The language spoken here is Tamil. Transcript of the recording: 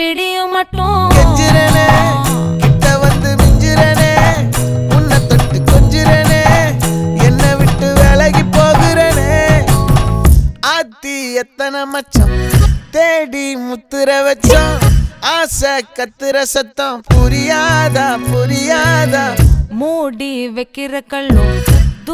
விடியும் மட்டும் கெஞ்சுறனே கிட்ட வந்து மிஞ்சுறனே உன்னை தொட்டு கொஞ்சுறனே என்னை விட்டு விலகி போகிறனே ஆத்தி எத்தனை மச்சம் தேடி முத்துற வச்சோம் ஆசை கத்துற சத்தம் புரியாதா புரியாதா மூடி வைக்கிற கல்லும்